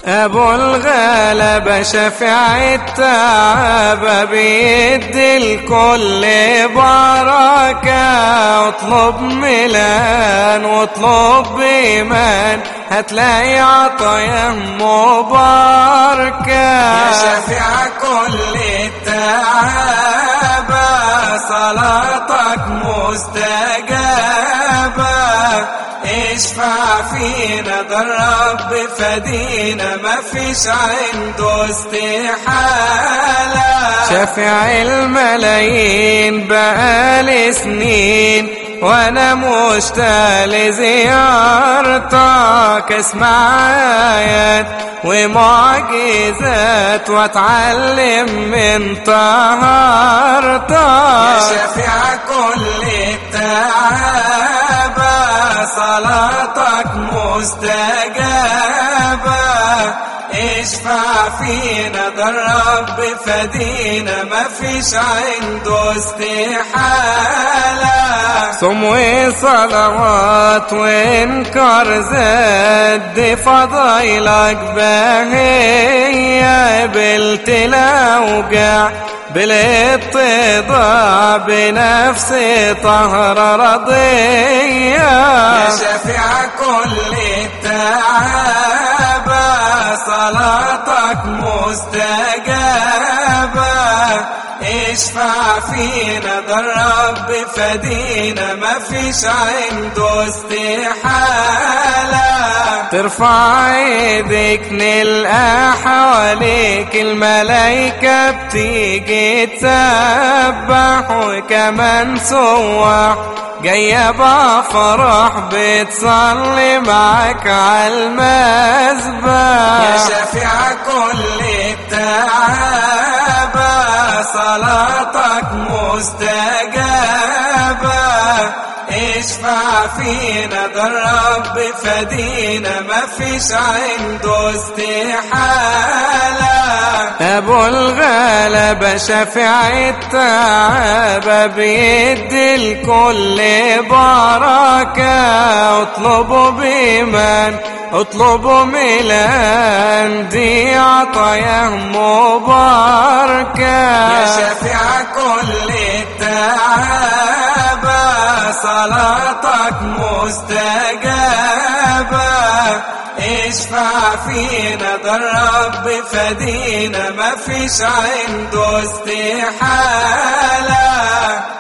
ابو الغلبة شفع التعب بيد الكل بركة اطلب ميلان واطلب بيمان هتلاقي عطايا مباركة يا شفيع كل التعب صلاتك مستجابة اشفع فينا ده الرب فدينا ما فيش عنده استحالة شفع الملايين بقالي سنين وانا مشتاق لزيارتك اسمع ايات ومعجزات واتعلم من طهارتك يا شفيع كل التعب صلاتك مستجابة اشفع فينا ده الرب فدينا ما فيش عنده استحالة صم وصلوات وانكار زاد فضايلك باهية قبلت الاوجاع بالاتضاع بنفس طهر رضية يا شفيع كل التعب صلاتك مستجابة اشفع فينا ده الرب فدينا ما فيش عنده استحالة ترفع ايدك نلقى حواليك الملايكة بتيجي تسبح وكمان سواح جاية بفرح بتصلي معاك عالمذبح يا شفيع كل التعب صلاتك مستجابة اشفع فينا ده الرب فدينا ما فيش عنده استحالة ابو الغلبة شفع التعب بيد الكل بركة اطلبوا بإيمان اطلبوا ميلان دي عطايا مباركة يا شفيع كل التعب صلاتك مستجابة اشفع فينا ده الرب فدينا ما فيش عنده استحالة